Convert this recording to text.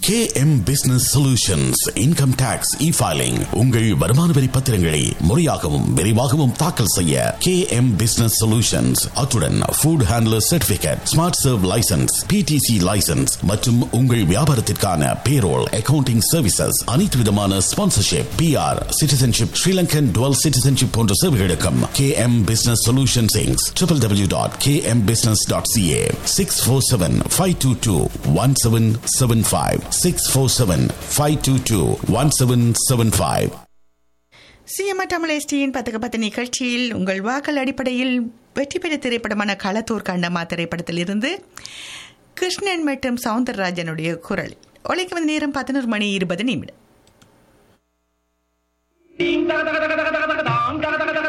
K M business solutions income tax e filing உங்கள் வருமான வரி பத்திரங்களை முறையாகவும் விரைவாகவும் தாக்கல் செய்ய கே எம் பிசினஸ் சொல்யூஷன்ஸ் அத்துடன் food handler certificate smart serve licence PTC licence மற்றும் உங்கள் வியாபாரத்திற்கான பேரோல் அக்கவுண்டிங் சர்வீசஸ் அனைத்து விதமான sponsorship PR citizenship Sri Lankan dual citizenship போன்ற சேவைகளுக்கும் K M business solutions triple W dot K M business dot CA six four seven five two two one seven seven five six four seven five two two one seven seven five சிஎம்ஆ தமிழ் எஸ்டியின் பத்துக்கு பத்து நிகழ்ச்சியில் உங்கள் வாக்கள் அடிப்படையில் வெற்றி பெற்ற திரைப்படமான களத்தூர் கண்டமா திரைப்படத்திலிருந்து கிருஷ்ணன் மற்றும் சவுந்தரராஜனுடைய குரல் ஒலைக்கு வந்த நேரம் பதினோரு மணி இருபது நிமிடம் Ding, da, da, da, da, da, da, da, da, da, da, da, da, da, da,